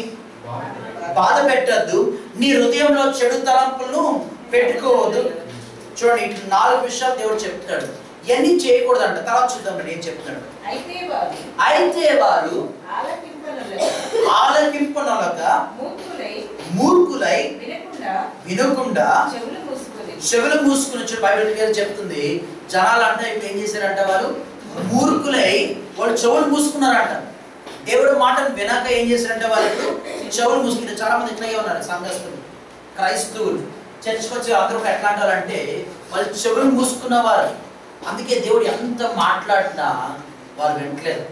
బాధ పెట్టద్దు నీ హృదయంలో చెడు తలంపులను పెట్టుకోవద్దు చూడండి ఇటు నాలుగు విషయాలు దేవుడు చెప్తాడు ఇవన్నీ చేయకూడదంట తర్వాత చూద్దాం ఏం చెప్తాడు అయితే వారు అయితే వారు ఆలకింపనులకు ఆలకింపనొలక మూర్ఖులై మూర్ఖులై వినకుండా వినకుండా చెవులు మూసుకొని చెవులు మూసుకుని వచ్చి బైబిల్ క్లియర్ చెప్తుంది జనాలు అంటే ఇప్పుడు ఏం చేశారంట వాళ్ళు మూర్ఖులై వాళ్ళు చెవులు మూసుకున్నారంట దేవుడు మాటను వినాక ఏం చేశారంటే వాళ్ళు చెవులు మూసుకుంటే చాలా మంది ఇట్లాగే ఉన్నారు సంఘస్థులు క్రైస్తవులు చర్చకు వచ్చి అందరూ ఎట్లా అంటారంటే వాళ్ళు చెవులు మూసుకున్నవారు అందుకే దేవుడు ఎంత మాట్లాడినా వాళ్ళు వింటలేదు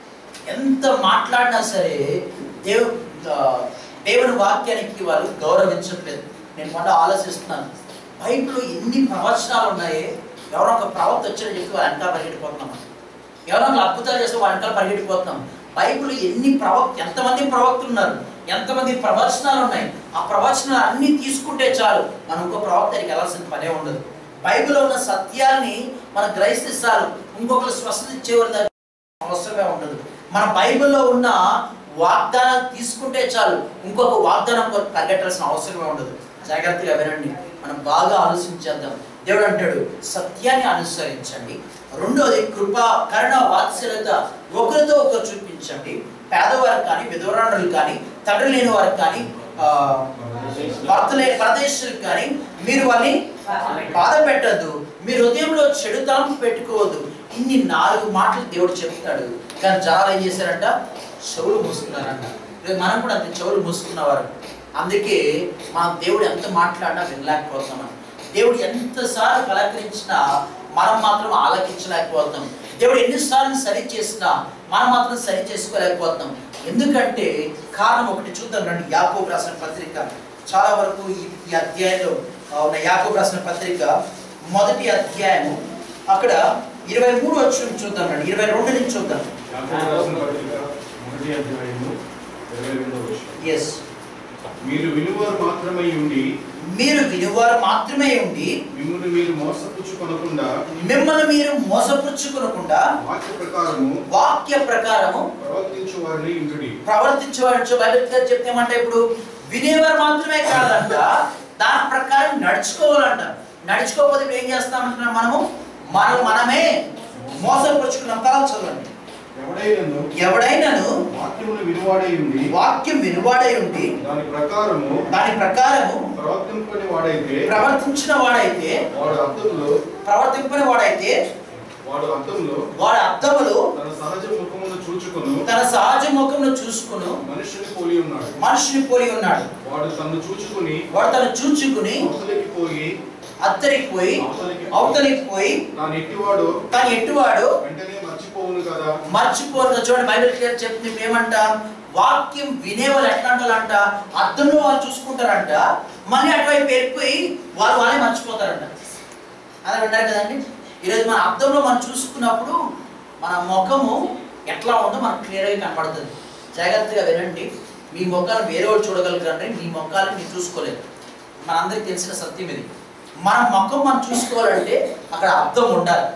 ఎంత మాట్లాడినా సరే దేవు ఆ, దేవుని వాక్యానికి వాళ్ళు గౌరవించట్లేదు నేను మొన్న ఆలోచిస్తున్నాను బైబిల్లో ఎన్ని ప్రవచనాలు ఉన్నాయి ఎవరో ఒక ప్రవక్త వచ్చారని చెప్పి వాళ్ళ వెనకాల పరిగెట్టిపోతున్నాం ఎవరో ఒక అద్భుతాలు చేస్తే వాళ్ళ వెనకాల పరిగెట్టిపోతున్నాం బైబిల్ ఎన్ని ప్రవక్త ఎంతమంది ప్రవక్తలు ఉన్నారు ఎంతమంది ప్రవచనాలు ఉన్నాయి ఆ ప్రవచనాలు అన్ని తీసుకుంటే చాలు మనం ఇంకో ప్రవక్త దగ్గరికి వెళ్ళాల్సిన పనే ఉండదు బైబిల్లో ఉన్న సత్యాల్ని మనం గ్రహిస్తే చాలు ఇంకొకరు స్వస్థత ఇచ్చేవారి దగ్గర అవసరమే ఉండదు మన బైబిల్లో ఉన్న వాగ్దానం తీసుకుంటే చాలు ఇంకొక వాగ్దానం కొరకు పరిగెట్టాల్సిన అవసరమే ఉండదు జాగ్రత్తగా వినండి మనం బాగా ఆలోచించేద్దాం దేవుడు అంటాడు సత్యాన్ని అనుసరించండి రెండోది కృప కరుణ వాత్సల్యత ఒకరితో ఒకరు చూపించండి పేదవారికి కానీ విధవరాణులు కానీ తండ్రి లేని వారికి కానీ ఆ, భర్త లేని ప్రదేశాలకు కానీ మీరు వాళ్ళని బాధ పెట్టద్దు మీ హృదయంలో చెడు తలంపు పెట్టుకోవద్దు ఇన్ని నాలుగు మాటలు దేవుడు చెప్తాడు కానీ జనాలు ఏం చేశారంట చెవులు మూసుకున్నారంట రేపు మనం కూడా అంతే చెవులు మూసుకున్నవారు అందుకే మనం దేవుడు ఎంత మాట్లాడినా వినలేకపోతున్నాం దేవుడు ఎంతసార్లు పలకరించినా మనం మాత్రం ఆలకించలేకపోతాం దేవుడు ఎన్నిసార్లు సరి చేసినా మనం మాత్రం సరి చేసుకోలేకపోతాం ఎందుకంటే కారణం ఒకటి చూద్దాం రండి యాకోబు రాసిన పత్రిక చాలా వరకు ఈ ఈ అధ్యాయంలో ఆ, ఉన్న యాకోబు రాసిన పత్రిక మొదటి అధ్యాయము అక్కడ ఇరవై మూడు వచ్చి చూద్దాం రండి ఇరవై రెండు నుంచి చూద్దాం యాకోబు రాసిన పత్రిక మొదటి అధ్యాయము ఇరవై రెండవ వచనం. ఎస్ మీరు వినువారు మాత్రమై ఉండి మీరు వినివారు మాత్రమే ఉండి మిమ్మల్ని మీరు మోసపుచ్చుకొనకుండా మిమ్మల్ని మీరు మోసపుచ్చుకోకుండా వాక్య ప్రకారము వాక్య ప్రకారము ప్రవర్తించు వారిని ఇంటుడి ప్రవర్తించవచ్చు బైబిల్ గారు చెప్తే ఏమంటే ఇప్పుడు వినేవారు మాత్రమే కాదంట దాని ప్రకారం నడుచుకోవాలంట నడుచుకోకపోతే ఇప్పుడు ఏం చేస్తామంటున్నాం మనము మనం మనమే మోసపరుచుకున్నాం తరాలు చదవండి ఎవడైనను ఎవడైనాను వాక్యమును వినువాడై ఉండి వాక్యం వినువాడై ఉండి దాని ప్రకారము దాని ప్రకారము ప్రవర్తింపని వాడైతే ప్రవర్తించిన వాడైతే వాడు అర్థంలో ప్రవర్తింపని వాడైతే వాడు అర్థంలో వాడి అర్థములు తన సహజ ముఖమును చూచుకొను తన సహజ ముఖమును చూసుకును మనుషుని పోలి ఉన్నాడు మనిషిని పోలి ఉన్నాడు వాడు తను చూచుకుని వాడు తను చూచుకుని అవతలికి పోయి అత్తరికి పోయి అవతలికి అవతలికి పోయి నా నెట్టివాడు తను ఎట్టువాడు వెంటనే మర్చిపోవును కదా మర్చిపోరు చూడండి బైబిల్ క్లియర్ చెప్తుంది ఇప్పుడు ఏమంట వాక్యం వినేవాళ్ళు ఎట్లా అంటారంట అర్థంలో వాళ్ళు చూసుకుంటారంట మళ్ళీ అటువైపు వెళ్ళిపోయి వాళ్ళు వాళ్ళే మర్చిపోతారంట అదే విన్నారు కదండి ఈరోజు మన అర్థంలో మనం చూసుకున్నప్పుడు మన ముఖము ఎట్లా ఉందో మనకు క్లియర్గా కనపడుతుంది జాగ్రత్తగా వినండి మీ ముఖాలు వేరే వాళ్ళు చూడగలుగుతారంటే మీ ముఖాలను మీరు చూసుకోలేరు మనందరికీ తెలిసిన సత్యం ఇది మన ముఖం మనం చూసుకోవాలంటే అక్కడ అర్థం ఉండాలి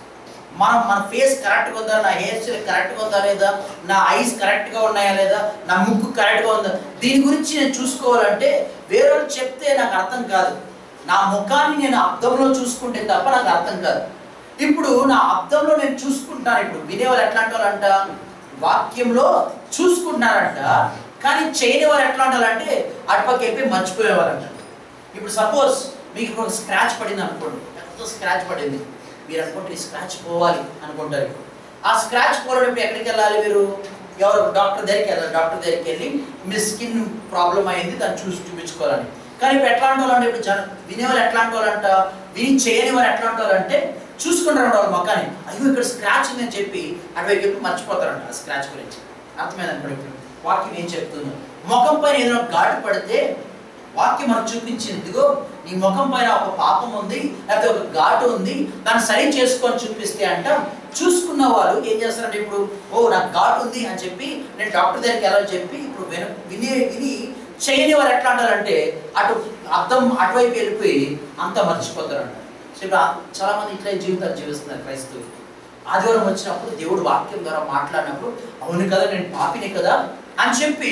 మనం మన ఫేస్ కరెక్ట్గా ఉందా నా హెయిర్ స్టైల్ కరెక్ట్గా ఉందా లేదా నా ఐస్ కరెక్ట్గా ఉన్నాయా లేదా నా ముక్కు కరెక్ట్గా ఉందా దీని గురించి నేను చూసుకోవాలంటే వేరేవాళ్ళు చెప్తే నాకు అర్థం కాదు నా ముఖాన్ని నేను అర్థంలో చూసుకుంటే తప్ప నాకు అర్థం కాదు ఇప్పుడు నా అర్థంలో నేను చూసుకుంటాను ఇప్పుడు వినేవాళ్ళు ఎట్లాంటి వాళ్ళంట వాక్యంలో చూసుకుంటున్నారంట కానీ చేయని వారు ఎట్లా ఉండాలంటే అటుపక్క వెళ్ళి మర్చిపోయేవారంట ఇప్పుడు సపోజ్ మీకు ఇప్పుడు ఒక స్క్రాచ్ పడింది అనుకోండి పెద్ద స్క్రాచ్ పడింది మీరు అనుకుంటే ఈ స్క్రాచ్ పోవాలి అనుకుంటారు ఇప్పుడు ఆ స్క్రాచ్ పోవడం ఎక్కడికి వెళ్ళాలి మీరు ఎవరు డాక్టర్ దగ్గరికి వెళ్ళాలి డాక్టర్ దగ్గరికి వెళ్ళి మీ స్కిన్ ప్రాబ్లం అయింది దాన్ని చూసి చూపించుకోవాలని కానీ ఇప్పుడు ఎట్లాంటి వాళ్ళంటే ఇప్పుడు జన వినేవాళ్ళు ఎట్లాంటి వాళ్ళంట విని చేయని వారు ఎట్లాంటి వాళ్ళంటే చూసుకుంటారు వాళ్ళ మొక్కని అయ్యో ఇక్కడ స్క్రాచ్ ఉందని చెప్పి అటువైపు చెప్పి మర్చిపోతారంట ఆ స్క్రాచ్ గురించి అర్థమైంది అనుకోండి ఇప్పుడు వాక్యం ఏం చెప్తుందో ముఖం పైన ఏదైనా ఘాటు పడితే వాక్యం మనకు చూపించింది ఇదిగో నీ ముఖం పైన ఒక పాపం ఉంది లేకపోతే ఒక ఘాటు ఉంది దాన్ని సరి చేసుకొని చూపిస్తే అంట చూసుకున్న వాళ్ళు ఏం చేస్తారంటే ఇప్పుడు ఓ నాకు ఘాటు ఉంది అని చెప్పి నేను డాక్టర్ దగ్గరికి వెళ్ళాలని చెప్పి ఇప్పుడు విన విని విని చేయని వారు ఎట్లా అంటారంటే అటు అర్థం అటువైపు వెళ్ళిపోయి అంతా మర్చిపోతారంట సో ఇప్పుడు ఆ- చాలా మంది ఇట్లా జీవితాలు జీవిస్తున్నారు క్రైస్తవులు ఆదివారం వచ్చినప్పుడు దేవుడు వాక్యం ద్వారా మాట్లాడినప్పుడు అవును కదా నేను పాపిని కదా అని చెప్పి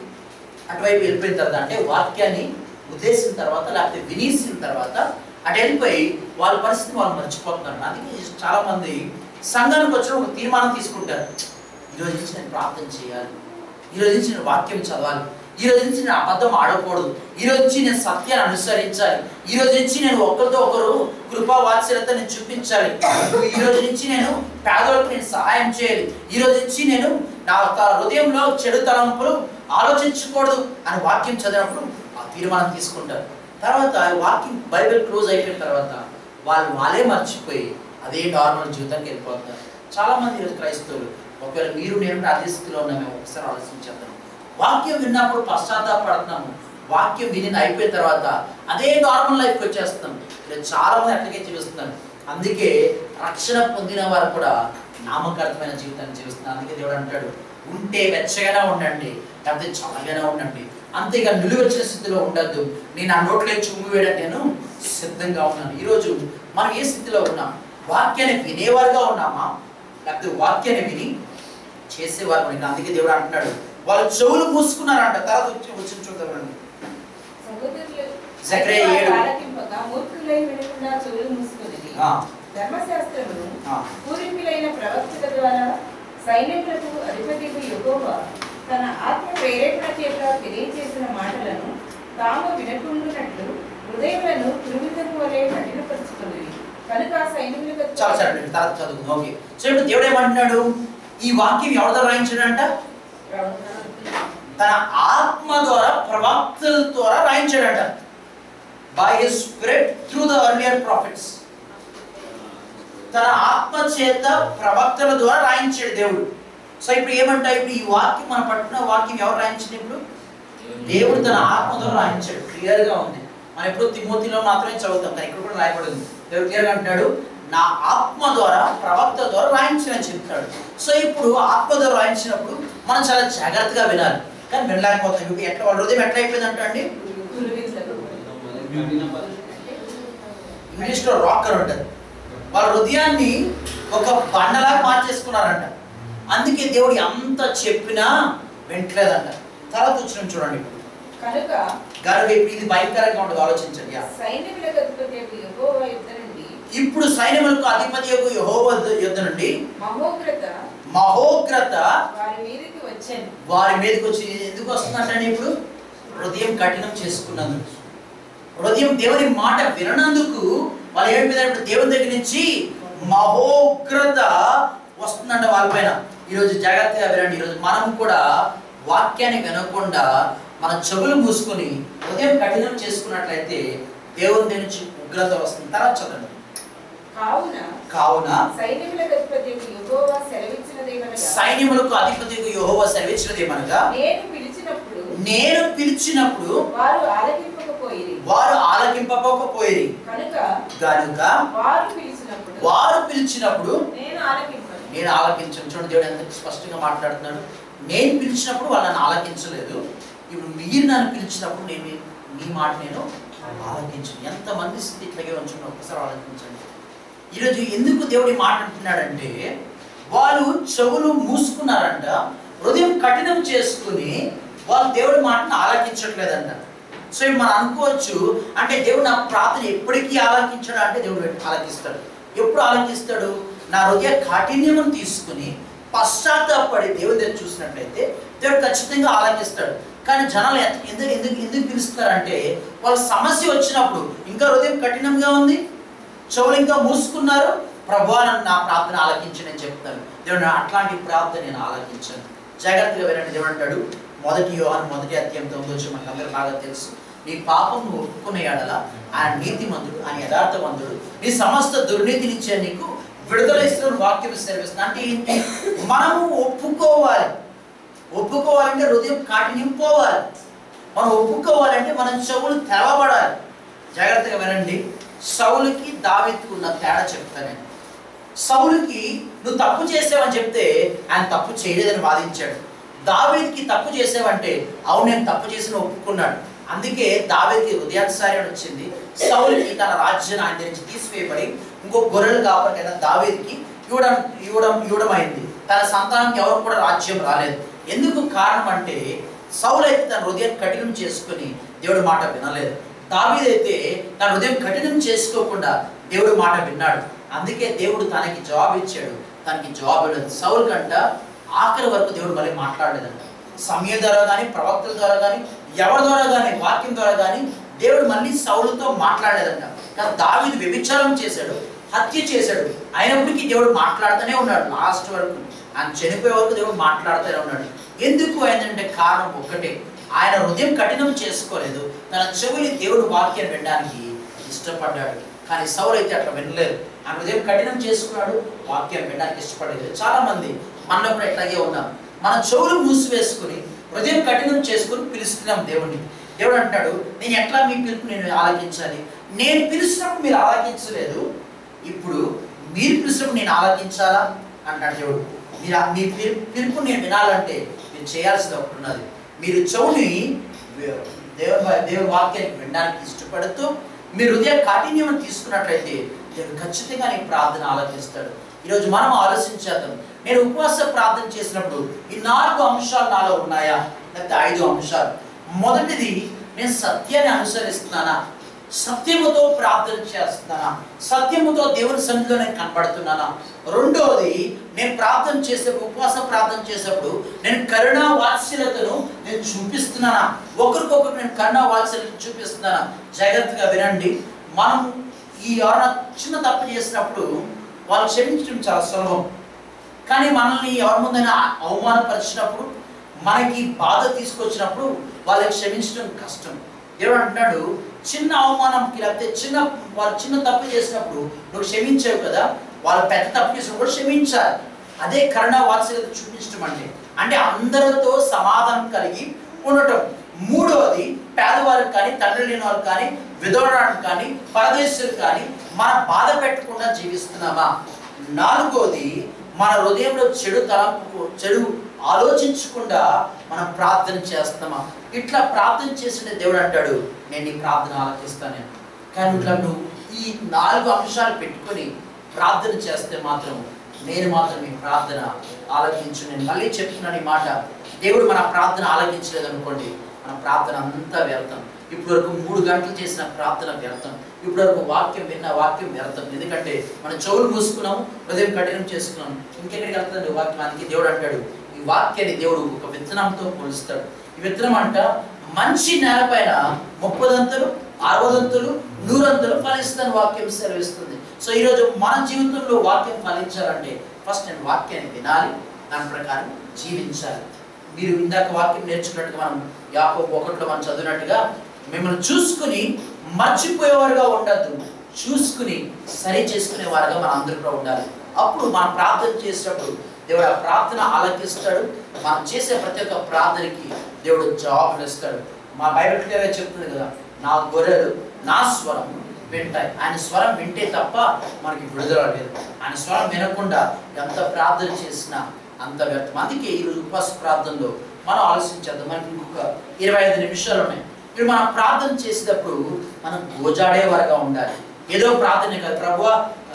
అటువైపు వెళ్ళిపోయిన తర్వాత అంటే వాక్యాన్ని ఉద్దేశించిన తర్వాత లేకపోతే వినేసిన తర్వాత అటు వెళ్ళిపోయి వాళ్ళ పరిస్థితిని వాళ్ళు మర్చిపోతున్నారు అందుకే చాలా మంది సంఘానికి వచ్చిన ఒక తీర్మానం తీసుకుంటారు ఈరోజు నుంచి నేను ప్రార్థన చేయాలి ఈరోజు నుంచి నేను వాక్యం చదవాలి ఈ రోజు నుంచి నేను అబద్ధం ఆడకూడదు ఈ రోజు నుంచి నేను సత్యాన్ని అనుసరించాలి ఈ రోజు నుంచి నేను ఒకరితో ఒకరు కృపా వాత్సల్యత నేను చూపించాలి ఈ రోజు నుంచి నేను పేదలకు నేను సహాయం చేయాలి ఈ రోజు నుంచి నేను నా యొక్క హృదయంలో చెడు తలంపులు ఆలోచించకూడదు అని వాక్యం చదివినప్పుడు ఆ తీర్మానం తీసుకుంటారు తర్వాత ఆ వాక్యం బైబిల్ క్లోజ్ అయిపోయిన తర్వాత వాళ్ళు వాళ్ళే మర్చిపోయి అదే నార్మల్ జీవితానికి వెళ్ళిపోతున్నారు చాలా మంది ఈరోజు క్రైస్తవులు ఒకవేళ మీరు నేను కూడా అదే స్థితిలో ఉన్నామేమో ఒకసారి ఆలోచించేద్దాం వాక్యం విన్నప్పుడు పశ్చాత్తాపడుతున్నాము వాక్యం విని అయిపోయిన తర్వాత అదే నార్మల్ లైఫ్కి వచ్చేస్తాం ఈరోజు చాలా మంది అట్లాగే జీవిస్తున్నారు అందుకే రక్షణ పొందిన వారు కూడా నామకార్థమైన జీవితాన్ని జీవిస్తున్నారు అందుకే దేవుడు అంటాడు ఉంటే వెచ్చగానే ఉండండి లేకపోతే చల్లగానే ఉండండి అంతేగా నిలువెచ్చిన స్థితిలో ఉండద్దు నేను ఆ నోట్లో చుమ్ము వేయడానికి నేను సిద్ధంగా ఉన్నాను ఈరోజు మనం ఏ స్థితిలో ఉన్నాం వాక్యాన్ని వినేవారుగా ఉన్నామా లేకపోతే వాక్యాన్ని విని చేసేవారు మనకి అందుకే దేవుడు అంటున్నాడు వాళ్ళు చెవులు మూసుకున్నారంట తర్వాత వచ్చి వచ్చి చూద్దామండి సహోదరులు జకరియా ఏడు. ఆలకింపగా మూర్ఖులై వినకుండా చెవులు మూసుకుని ఆ, ధర్మశాస్త్రమును ఆ. పూర్వీకులైన ప్రవక్తల ద్వారా సైనికులకు అధిపతికు యెహోవా తన ఆత్మ ప్రేరేపణ చేత తెలియజేసిన మాటలను తాము వినకుండునట్లు హృదయములను తురుమితపు వలె కఠినపరుచుకున్నవి కనుక సైనికులకు చాలా సరే అండి, తర్వాత చదువుకుందాం ఓకే సో ఇప్పుడు దేవుడు ఏమంటున్నాడు ఈ వాక్యం ఎవరి ద్వారా రాయించాడంట తన ఆత్మ ద్వారా ప్రవక్తల ద్వారా రాయించాడంట by his spirit through the earlier prophets తన ఆత్మ చేత ప్రవక్తల ద్వారా రాయించాడు దేవుడు సో ఇప్పుడు ఏమంటా ఇప్పుడు ఈ వాక్యం మనం పట్టుకున్న వాక్యం ఎవరు రాయించింది ఇప్పుడు దేవుడు తన ఆత్మ ద్వారా రాయించాడు క్లియర్ గా ఉంది మనం ఎప్పుడు తిమోతిలో మాత్రమే చదువుతాం కానీ ఇక్కడ కూడా రాయబడింది దేవుడు క్లియర్ గా అంటాడు నా ఆత్మ ద్వారా ప్రవక్త ద్వారా రాయించిన చెప్తాడు సో ఇప్పుడు ఆత్మ ద్వారా రాయించినప్పుడు మనం చాలా జాగ్రత్తగా వినాలి కానీ వినలేకపోతాం ఇప్పుడు ఎట్లా వాళ్ళ హృదయం ఎట్లా అయిపోయిందంట అండి కురివించదు. ఇంగ్లీష్లో రాకర్ ఉంటుంది వాళ్ళ హృదయాన్ని ఒక బండలాగా మార్చేసుకున్నారంట అందుకే దేవుడు ఎంత చెప్పినా వింటలేదంట తర్వాత వచ్చిన చూడండి కనుక గర్వ ఇప్పుడు ఇది భయంకరంగా ఉంటుంది ఆలోచించండి యా. సైన్యములకు అధిపతి యెహోవా యుద్ధ నుండి ఇప్పుడు సైన్యములకు అధిపతి యొక్క యెహోవా యుద్ధ నుండి మహోగ్రత మహోగ్రత వారి మీదకి వచ్చాను వారి మీదకి వచ్చి ఎందుకు వస్తుందంటే ఇప్పుడు హృదయం కఠినం చేసుకున్నందుకు హృదయం దేవుని మాట విననందుకు వాళ్ళు ఏమిటంటే దేవుని దగ్గర నుంచి మహోగ్రత వస్తుందంట వాళ్ళపైన ఈరోజు జాగ్రత్తగా వినండి ఈరోజు మనం కూడా వాక్యాన్ని వినకుండా మన చెవులు మూసుకొని హృదయం కఠినం చేసుకున్నట్లయితే దేవుని దగ్గర నుంచి ఉగ్రత వస్తుంది తర్వాత చదవండి కావున కావున సైన్యములకు అధిపతి యెహోవా సెలవిచ్చినదేమనగా సైన్యములకు అధిపతి యెహోవా సెలవిచ్చినది ఏమనగా నేను పిలిచినప్పుడు నేను పిలిచినప్పుడు వారు ఆలకింపకపోయిరి వారు ఆలకింపకపోయిరి కనుక కనుక వారు పిలిచినప్పుడు వారు పిలిచినప్పుడు నేను ఆలకింపను నేను ఆలకించను చూడండి దేవుడు ఎంత స్పష్టంగా మాట్లాడుతున్నాడు నేను పిలిచినప్పుడు వాళ్ళు నన్ను ఆలకించలేదు ఇప్పుడు మీరు నన్ను పిలిచినప్పుడు నేను మీ- మీ మాట నేను ఆలకించను ఎంతమంది స్థితి ఇట్లాగే ఉంచుకుని ఒక్కసారి ఆలోచించండి ఈరోజు ఎందుకు దేవుడు ఈ మాట అంటున్నాడంటే వాళ్ళు చెవులు మూసుకున్నారంట హృదయం కఠినం చేసుకుని వాళ్ళు దేవుడి మాటను ఆలకించట్లేదంట సో ఇప్పుడు మనం అనుకోవచ్చు అంటే దేవుడు నా ప్రార్థన ఎప్పటికీ ఆలకించాడు అంటే దేవుడు ఆలకిస్తాడు ఎప్పుడు ఆలకిస్తాడు నా హృదయ కాఠిన్యమును తీసుకుని పశ్చాత్తాపడి దేవుని దగ్గర చూసినట్లయితే దేవుడు ఖచ్చితంగా ఆలకిస్తాడు కానీ జనాలు ఎంత- ఎందుకు ఎందుకు ఎందుకు పిలుస్తారంటే వాళ్ళ సమస్య వచ్చినప్పుడు ఇంకా హృదయం కఠినంగా ఉంది చెవులు ఇంకా మూసుకున్నారు ప్రభా నన్ను నా ప్రార్థన ఆలకించని చెప్తారు దేవుడు నా అట్లాంటి ప్రార్థన నేను ఆలకించను జాగ్రత్తగా వినండి దేవుడు అంటాడు మొదటి యోహాను మొదటి అధ్యాయం తొమ్మిది వచ్చి మనకు అందరూ బాగా తెలుసు నీ పాపం నువ్వు ఒప్పుకునే ఎడల ఆయన నీతిమంతుడు ఆయన యథార్థవంతుడు నీ సమస్త దుర్నీతి నుంచే నీకు విడుదల ఇస్తున్న వాక్యం సెలవిస్తుంది అంటే ఏంటి మనము ఒప్పుకోవాలి ఒప్పుకోవాలంటే హృదయం కాఠిన్యం పోవాలి మనం ఒప్పుకోవాలంటే మనం చెవులు తెరవబడాలి జాగ్రత్తగా వినండి సౌలుకి దావీదుకు ఉన్న తేడా చెప్తాను నేను సౌలుకి నువ్వు తప్పు చేసావని చెప్తే ఆయన తప్పు చేయలేదని వాదించాడు దావీద్కి తప్పు చేసావంటే అవును నేను తప్పు చేసిన ఒప్పుకున్నాడు అందుకే దావీద్కి హృదయానుసారి వచ్చింది సౌలుకి తన రాజ్యాన్ని ఆయన నుంచి తీసివేయబడి ఇంకో గొర్రెలు కాపాడిన దావీద్కి ఇవ్వడం ఇవ్వడం ఇవ్వడమైంది తన సంతానానికి ఎవరు కూడా రాజ్యం రాలేదు ఎందుకు కారణం అంటే సౌలు అయితే తన హృదయం కఠినం చేసుకుని దేవుడి మాట వినలేదు దావీదైతే తన హృదయం కఠినం చేసుకోకుండా దేవుడి మాట విన్నాడు అందుకే దేవుడు తనకి జవాబు ఇచ్చాడు తనకి జవాబు ఇవ్వలేదు సౌలు కంట ఆఖరి వరకు దేవుడు మళ్ళీ మాట్లాడలేదంట సమయ ద్వారా కానీ ప్రవక్తల ద్వారా కానీ ఎవరి ద్వారా కానీ వాక్యం ద్వారా కానీ దేవుడు మళ్ళీ సౌలుతో మాట్లాడలేదంట కానీ దావీదు వ్యభిచారం చేశాడు హత్య చేశాడు అయినప్పటికీ దేవుడు మాట్లాడుతూనే ఉన్నాడు లాస్ట్ వరకు ఆయన చనిపోయే వరకు దేవుడు మాట్లాడుతూనే ఉన్నాడు ఎందుకు అయిందంటే కారణం ఒక్కటే ఆయన హృదయం కఠినం చేసుకోలేదు తన చెవుని దేవుడు వాక్యం వినడానికి ఇష్టపడ్డాడు కానీ సౌలు అయితే అట్లా వినలేదు ఆయన హృదయం కఠినం చేసుకున్నాడు వాక్యం వినడానికి ఇష్టపడలేదు చాలా మంది మనలో కూడా ఇట్లాగే ఉన్నాం మన చెవులు మూసివేసుకుని హృదయం కఠినం చేసుకుని పిలుస్తున్నాం దేవుడిని దేవుడు అంటాడు నేను ఎట్లా మీ పిలుపు నేను ఆలకించాలి నేను పిలిచినప్పుడు మీరు ఆలకించలేదు ఇప్పుడు మీరు పిలిచినప్పుడు నేను ఆలకించాలా అంటాడు దేవుడు మీరు ఆ- మీ పిలు- పిలుపు నేను వినాలంటే మీరు చేయాల్సింది ఒకటి ఉన్నది మీరు చెవుని దేవుని దేవుని వాక్యానికి వినడానికి ఇష్టపడుతూ మీరు హృదయ కాఠిన్యం తీసుకున్నట్లయితే దేవుడు ఖచ్చితంగా నీ ప్రార్థన ఆలకిస్తాడు ఈరోజు మనం ఆలోచించేద్దాం నేను ఉపవాస ప్రార్థన చేసినప్పుడు ఈ నాలుగు అంశాలు నాలో ఉన్నాయా లేకపోతే ఐదు అంశాలు మొదటిది నేను సత్యాన్ని అనుసరిస్తున్నానా సత్యముతో ప్రార్థన చేస్తున్నానా సత్యముతో దేవుని సన్నిధిలో నేను కనబడుతున్నానా రెండోది నేను ప్రార్థన చేసే ఉపవాస ప్రార్థన చేసేప్పుడు నేను కరుణా వాత్సల్యతను నేను చూపిస్తున్నానా ఒకరికొకరు నేను కరుణా వాత్సల్యత చూపిస్తున్నానా జాగ్రత్తగా వినండి మనం ఈ ఎవరైనా చిన్న తప్పు చేసినప్పుడు వాళ్ళు క్షమించడం చాలా సులభం కానీ మనల్ని ఎవరి ముందైనా అవమానపరిచినప్పుడు మనకి బాధ తీసుకొచ్చినప్పుడు వాళ్ళకి క్షమించడం కష్టం దేవుడు అంటున్నాడు చిన్న అవమానంకి లేకపోతే చిన్న వాళ్ళు చిన్న తప్పు చేసినప్పుడు నువ్వు క్షమించావు కదా వాళ్ళు పెద్ద తప్పు చేసినప్పుడు కూడా క్షమించాలి అదే కరుణ వాత్సల్యత చూపించడం అంటే అంటే అందరితో సమాధానం కలిగి ఉండటం మూడవది పేదవారికి కానీ తండ్రి లేని వారికి కానీ విధవడానికి కానీ పరదేశులకు కానీ మన బాధ పెట్టకుండా జీవిస్తున్నామా నాలుగోది మన హృదయంలో చెడు తలంపు చెడు ఆలోచించకుండా మనం ప్రార్థన చేస్తామా ఇట్లా ప్రార్థన చేసిన దేవుడు అంటాడు నేను నీ ప్రార్థన ఆలకిస్తాను నేను కానీ ఇట్లా నువ్వు ఈ నాలుగు అంశాలు పెట్టుకొని ప్రార్థన చేస్తే మాత్రం నేను మాత్రం మీ ప్రార్థన ఆలకించు నేను మళ్ళీ చెప్తున్నాను ఈ మాట దేవుడు మన ప్రార్థన ఆలకించలేదు అనుకోండి మన ప్రార్థన అంతా వ్యర్థం ఇప్పటి వరకు మూడు గంటలు చేసిన ప్రార్థన వ్యర్థం ఇప్పటి వరకు వాక్యం విన్న వాక్యం వ్యర్థం ఎందుకంటే మనం చెవులు మూసుకున్నాం హృదయం కఠినం చేసుకున్నాం ఇంకెక్కడికి వెళ్తుంది వాక్యానికి దేవుడు అంటాడు ఈ వాక్యాన్ని దేవుడు ఒక విత్తనంతో పోలుస్తాడు ఈ విత్తనం అంట మంచి నేలపైన ముప్పదంతులు అరవదంతులు నూరంతులు ఫలిస్తాను వాక్యం సెలవిస్తుంది సో ఈరోజు మన జీవితంలో వాక్యం ఫలించాలంటే ఫస్ట్ నేను వాక్యాన్ని వినాలి దాని ప్రకారం జీవించాలి మీరు ఇందాక వాక్యం నేర్చుకున్నట్టుగా మనం యాకో ఒకటిలో మనం చదివినట్టుగా మిమ్మల్ని చూసుకుని మర్చిపోయేవారుగా ఉండద్దు చూసుకుని సరి చేసుకునే వారుగా మనం అందరూ కూడా ఉండాలి అప్పుడు మనం ప్రార్థన చేసేటప్పుడు దేవుడు ఆ ప్రార్థన ఆలకిస్తాడు మనం చేసే ప్రతి ఒక్క ప్రార్థనకి దేవుడు జవాబులు ఇస్తాడు మా బైబిల్ క్లియర్గా చెప్తుంది కదా నా గొర్రెలు నా స్వరం వింటాయి ఆయన స్వరం వింటే తప్ప మనకి విడుదల లేదు ఆయన స్వరం వినకుండా ఎంత ప్రార్థన చేసినా అంత వ్యర్థం అందుకే ఈరోజు ఉపవాస ప్రార్థనలో మనం ఆలోచించేద్దాం మనకి ఇంకొక ఇరవై ఐదు నిమిషాలు ఉన్నాయి ఇప్పుడు మనం ప్రార్థన చేసేటప్పుడు మనం గోజాడే వరగా ఉండాలి ఏదో ప్రార్థన కాదు ప్రభు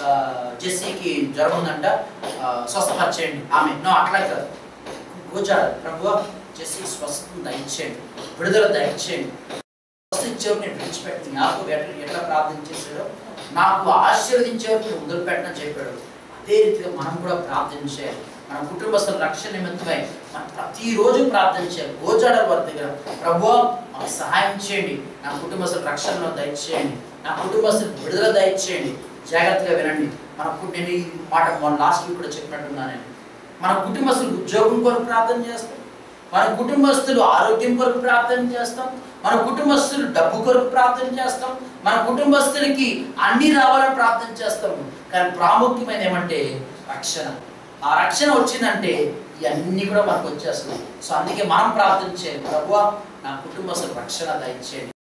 జెస్సీకి జ్వరం ఉందంట ఆ, స్వస్థపరిచేయండి ఆమె నో అట్లా కాదు గోజాడాలి ప్రభు జెస్సీకి స్వస్థత దయచేయండి విడుదల దయచేయండి స్వస్థించేవారు నేను విడిచిపెట్టి నాకు ఎట్లా ఎట్లా ప్రార్థన చేశాడో నాకు ఆశీర్వదించేవారు నేను వదిలిపెట్టని చెప్పాడు అదే రీతిగా మనం కూడా ప్రార్థన చేయాలి మన కుటుంబస్తుల రక్షణ నిమిత్తమై మనం ప్రతిరోజు ప్రార్థన చేయాలి గోచాడల వారి దగ్గర ప్రభు మాకు సహాయం చేయండి నా కుటుంబస్తుల రక్షణలో దయచేయండి నా కుటుంబస్తుల విడుదల దయచేయండి జాగ్రత్తగా వినండి మన కు- నేను ఈ మాట మొన్న లాస్ట్ వీక్ కూడా చెప్పినట్టున్నాను నేను మన కుటుంబస్తులు ఉద్యోగం కొరకు ప్రార్థన చేస్తాం మన కుటుంబస్తులు ఆరోగ్యం కొరకు ప్రార్థన చేస్తాం మన కుటుంబస్తులు డబ్బు కొరకు ప్రార్థన చేస్తాం మన కుటుంబస్తులకి అన్ని రావాలని ప్రార్థన చేస్తాం కానీ ప్రాముఖ్యమైన ఏమంటే రక్షణ ఆ రక్షణ వచ్చిందంటే ఇవన్నీ కూడా మనకు వచ్చేస్తాయి సో అందుకే మనం ప్రార్థన చేయాలి ప్రభువా నా కుటుంబస్తులు రక్షణ దయచేయండి